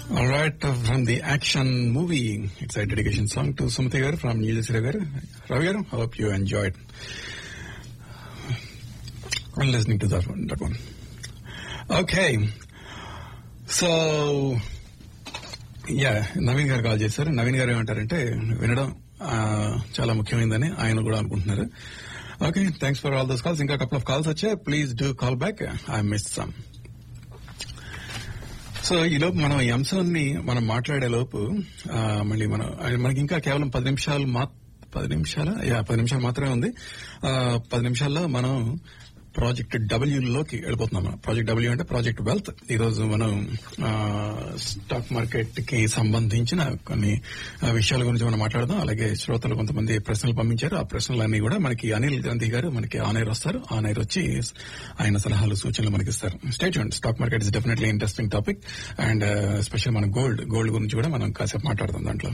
All right, uh, from the action movie, it's a dedication song to Sumati garu from New Jersey garu. Ravi garu, hope you enjoyed and listening to that one. That one. Okay, so yeah Naveen గారు call చేశారు నవీన్ గారు ఏమంటారంటే వినడం ఆ, చాలా ముఖ్యమైనదని ఆయన కూడా అనుకుంటున్నారు okay thanks for all those calls ఇంకా కపుల్ ఆఫ్ కాల్స్ వచ్చాయి please do call back I miss some so ఈ లోపు మనం ఈ అంశాన్ని మనం మాట్లాడే లోపు ఆ, మళ్ళీ మనం మనకి ఇంకా కేవలం పది నిమిషాలు మా పది నిమిషాల యా పది నిమిషాలు మాత్రమే ఉంది ఆ, పది నిమిషాల్లో మనం ప్రాజెక్ట్ డబ్ల్యూ లోకి వెళ్ళిపోతున్నాం మనం ప్రాజెక్ట్ డబ్ల్యూ అంటే ప్రాజెక్ట్ వెల్త్ ఈ రోజు మనం ఆ, స్టాక్ మార్కెట్ కి సంబంధించిన కొన్ని ఆ, విషయాల గురించి మనం మాట్లాడదాం అలాగే శ్రోతలు కొంతమంది ప్రశ్నలు పంపించారు ఆ ప్రశ్నలన్నీ కూడా మనకి అనిల్ గాంధీ గారు మనకి ఆన్ ఎయిర్ వస్తారు ఆన్ ఎయిర్ వచ్చి ఆయన సలహాలు సూచనలు మనకి ఇస్తారు స్టేట్ చూడండి stock market is definitely interesting topic and special మన గోల్డ్ గోల్డ్ గురించి కూడా మనం కాసేపు మాట్లాడదాం దాంట్లో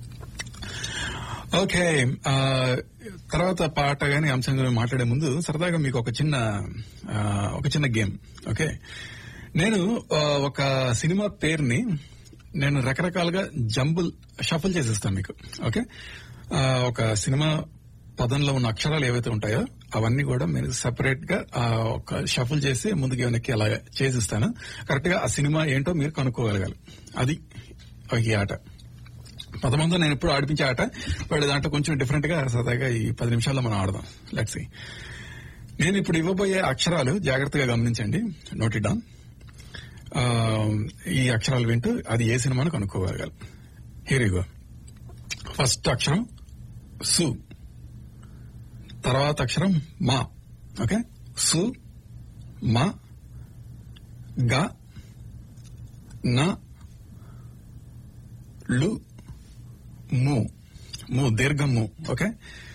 ఓకే ఆ, తర్వాత పాట గాని అంశం గురించి మాట్లాడే ముందు సరదాగా మీకు ఒక చిన్న ఆ, ఒక చిన్న గేమ్ ఓకే నేను ఆ, ఒక సినిమా పేరుని నేను రకరకాలుగా జంబుల్ షఫల్ చేసిస్తాను మీకు ఓకే ఆ, ఒక సినిమా పదంలో ఉన్న అక్షరాలు ఏవైతే ఉంటాయో అవన్నీ కూడా మీరు సెపరేట్ గా ఆ, ఒక షఫల్ చేసి ముందుకు వెనక్కి అలా చేసిస్తాను కరెక్ట్ గా ఆ సినిమా ఏంటో మీరు కనుక్కోగలగాలి అది ఒక ఈ ఆట పదమంది నేను ఎప్పుడు ఆడిపించే ఆట వాడి దాంట్లో కొంచెం డిఫరెంట్ గా సరదాగా ఈ పది నిమిషాల్లో మనం ఆడదాం లెట్స్ నేను ఇప్పుడు ఇవ్వబోయే అక్షరాలు జాగ్రత్తగా గమనించండి నోట్ ఇట్ డౌన్ ఆ, ఈ అక్షరాలు వింటూ అది ఏ సినిమాను కనుక్కోగలగాలి హియర్ యు గో ఫస్ట్ అక్షరం సు తర్వాత అక్షరం మా ఓకే సు మా గ నా లు ము ము దీర్ఘం ము ఓకే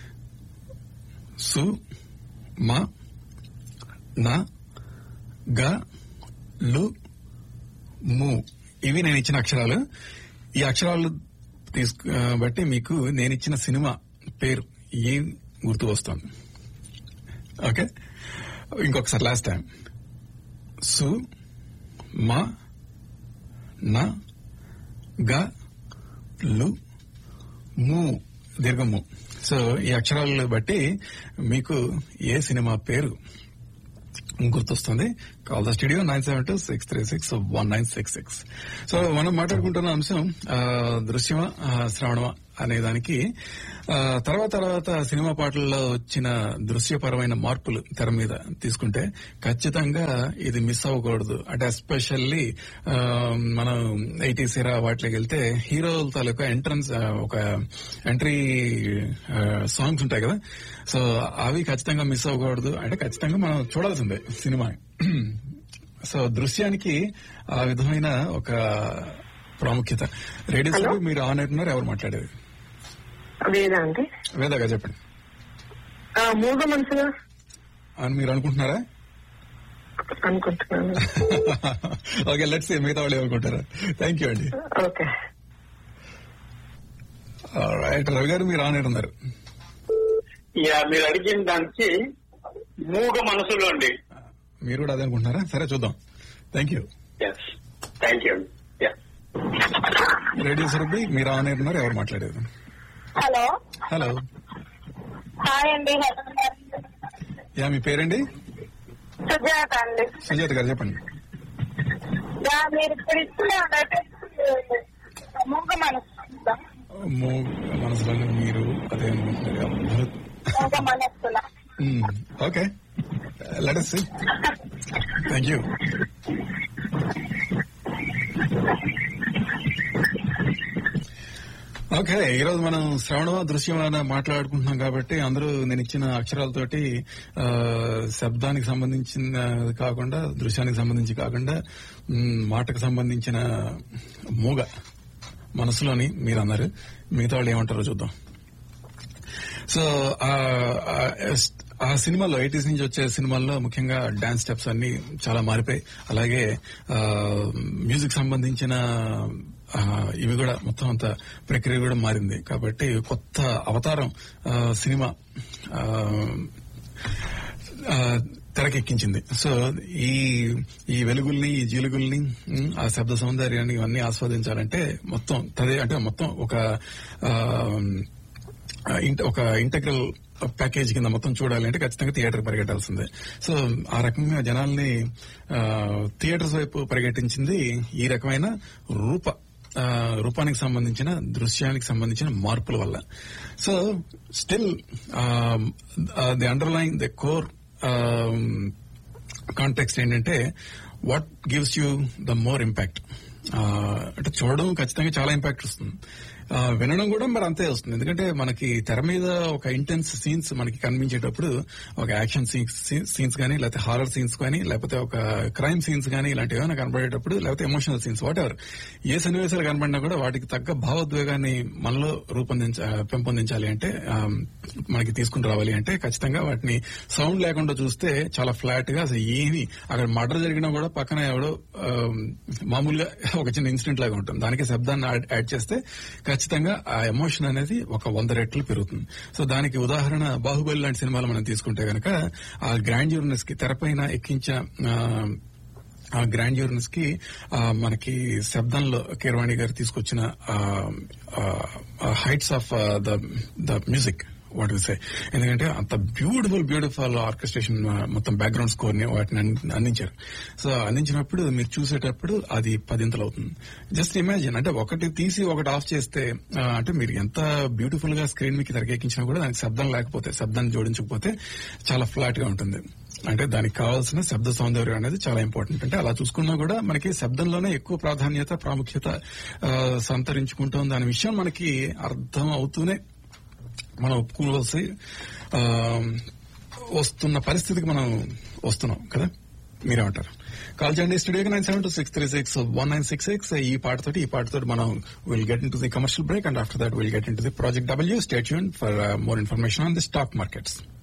సు మా నా గ లు ము ఇవి నేను ఇచ్చిన అక్షరాలు ఈ అక్షరాలు తీసుకు ఆ, బట్టి మీకు నేను ఇచ్చిన సినిమా పేరు ఏం గుర్తు వస్తుంది ఓకే ఇంకొకసారి లాస్ట్ టైం సు మా నా గ లు ము దీర్ఘము సో ఈ అక్షరాలను బట్టి మీకు ఏ సినిమా పేరు గుర్తొస్తుంది call the studio nine seven two six three six one nine six six so మనం మాట్లాడుకుంటున్న అంశం ఆ, దృశ్యమా ఆ, శ్రవణమా అనే దానికి ఆ, తర్వాత తర్వాత సినిమా పాటల్లో వచ్చిన దృశ్యపరమైన మార్పులు తెర మీద తీసుకుంటే ఖచ్చితంగా ఇది మిస్ అవ్వకూడదు అంటే ఎస్పెషల్లీ మనం ఎయిటీస్ ఇరా వాటిలోకి వెళ్తే హీరోల తాలూకా ఎంట్రన్స్ ఒక ఎంట్రీ సాంగ్స్ ఉంటాయి కదా సో అవి ఖచ్చితంగా మిస్ అవ్వకూడదు అంటే ఖచ్చితంగా మనం చూడాల్సిందే సినిమా సో దృశ్యానికి ఆ విధమైన ఒక ప్రాముఖ్యత రేడియో Hello? సార్ మీరు ఆన్ అవుతున్నారు ఎవరు మాట్లాడేది వేదా అండి వేదాగా చెప్పండి ఆ, మూగ మనసుగా అని మీరు అనుకుంటున్నారా అనుకుంటున్నాను ఓకే లెట్స్ మిగతా వాళ్ళు ఏమనుకుంటారా థ్యాంక్ యూ అండి ఓకే రైట్ రవి గారు మీరు ఆన్ ఉన్నారు యా మీరు అడిగిన దానికి మూగ మనసులో అండి మీరు కూడా అదే అనుకుంటున్నారా సరే చూద్దాం thank you yes thank you అండి యా రేడియో సురభి మీరు ఆన్ ఉన్నారు ఎవరు మాట్లాడేది హలో హలో హాయ్ అండి యా మీ పేరండి సుజాత అండి సుజాత గారు చెప్పండి యా, మీరు ఇప్పుడు ఇచ్చిన మూగ మనసు మూ- మనసులోనే మీరు అదే అనుకుంటున్నారు భరత్ మూగ మనస్సుల okay let us see thank you okay ఈరోజు మనం శ్రవణ దృశ్యం అని మాట్లాడుకుంటున్నాం కాబట్టి అందరూ నేను ఇచ్చిన అక్షరాలతోటి ఆ, శబ్దానికి సంబంధించిన కాకుండా దృశ్యానికి సంబంధించి కాకుండా మ్, మాటకు సంబంధించిన మూగ మనసులోని మీరు అన్నారు మిగతా వాళ్ళు ఏమంటారో చూద్దాం సో ఆ- ఆ- ఆ సినిమాలో ఎయిటీస్ నుంచి వచ్చే సినిమాల్లో ముఖ్యంగా డాన్స్ స్టెప్స్ అన్ని చాలా మారిపోయి అలాగే ఆ, మ్యూజిక్ సంబంధించిన ఆ, ఇవి కూడా మొత్తం అంత ప్రక్రియ కూడా మారింది కాబట్టి కొత్త అవతారం ఆ, సినిమా ఆ, ఆ, తెరకెక్కించింది సో ఈ ఈ వెలుగుల్ని ఈ జీలుగుల్ని ఉమ్, ఆ శబ్ద సౌందర్యాన్ని ఇవన్నీ ఆస్వాదించాలంటే మొత్తం తదే అంటే మొత్తం ఒక ఆ, ఆ, ఇంట- ఒక ఇంటగ్రల్ ప్యాకేజ్ కింద మొత్తం చూడాలి అంటే ఖచ్చితంగా థియేటర్ పరిగెట్టాల్సిందే సో ఆ రకంగా జనాల్ని ఆ, థియేటర్స్ వైపు పరిగెట్టించింది ఈ రకమైన రూప ఆ, రూపానికి సంబంధించిన దృశ్యానికి సంబంధించిన మార్పుల వల్ల so still the underline the core context ఏంటంటే what gives you the more impact అంటే చూడడం ఖచ్చితంగా చాలా ఇంపాక్ట్ వస్తుంది ఆ, వినడం కూడా మరి అంతే వస్తుంది ఎందుకంటే మనకి తెర మీద ఒక ఇంటెన్స్ సీన్స్ మనకి కనిపించేటప్పుడు ఒక యాక్షన్ సీన్స్ సీన్స్ కానీ లేకపోతే హారర్ సీన్స్ కానీ లేకపోతే ఒక క్రైమ్ సీన్స్ కానీ ఇలాంటివి ఏమైనా కనబడేటప్పుడు లేకపోతే ఎమోషనల్ సీన్స్ వాట్ ఎవర్ ఏ సన్నివేశాలు కనబడినా కూడా వాటికి తగ్గ భావోద్వేగాన్ని మనలో రూపొందించ పెంపొందించాలి అంటే ఆ, మనకి తీసుకుని రావాలి అంటే ఖచ్చితంగా వాటిని సౌండ్ లేకుండా చూస్తే చాలా ఫ్లాట్ గా అసలు ఏమి అక్కడ మర్డర్ జరిగినా కూడా పక్కన ఎవడో ఆ, మామూలుగా ఒక చిన్న ఇన్సిడెంట్ లాగా ఉంటుంది దానికి శబ్దాన్ని యాడ్- యాడ్ చేస్తే ఖచ్చితంగా ఆ ఎమోషన్ అనేది ఒక వంద రెట్లు పెరుగుతుంది సో దానికి ఉదాహరణ బాహుబలి లాంటి సినిమాలు మనం తీసుకుంటే గనక ఆ గ్రాండ్యూర్నెస్ కి తెరపైన ఎక్కించిన ఆ, ఆ గ్రాండ్యూర్నెస్ కి ఆ, మనకి శబ్దంలో కీరవాణి గారు తీసుకొచ్చిన heights of the the music what say ఎందుకంటే అంత బ్యూటిఫుల్ బ్యూటిఫుల్ ఆర్కెస్ట్రేషన్ మొత్తం బ్యాక్గ్రౌండ్ స్కోర్ ని వాటిని అన్ని- అందించారు సో అందించినప్పుడు మీరు చూసేటప్పుడు అది పదింతలు అవుతుంది జస్ట్ ఇమాజిన్ అంటే ఒకటి తీసి ఒకటి ఆఫ్ చేస్తే ఆ, అంటే మీరు ఎంత బ్యూటిఫుల్ గా స్క్రీన్ మీకు తెరకెక్కించినా కూడా దానికి శబ్దం లేకపోతే శబ్దాన్ని జోడించకపోతే చాలా ఫ్లాట్ గా ఉంటుంది అంటే దానికి కావాల్సిన శబ్ద సౌందర్యం అనేది చాలా ఇంపార్టెంట్ అంటే అలా చూసుకున్నా కూడా మనకి శబ్దంలోనే ఎక్కువ ప్రాధాన్యత ప్రాముఖ్యత ఆ, సంతరించుకుంటోంది అనే విషయం మనకి అర్థం అవుతూనే మనం ఒప్పుకోవాల్సి ఆ, వస్తున్న పరిస్థితికి మనం వస్తున్నాం కదా మీరేమంటారు కాల్ చేయండి స్టూడియోకి nine seven two six three six one nine six six ఈ పాటతోటి ఈ పాటతోటి మనం will get into the commercial break and after that will get into the project W state for more information on the stock markets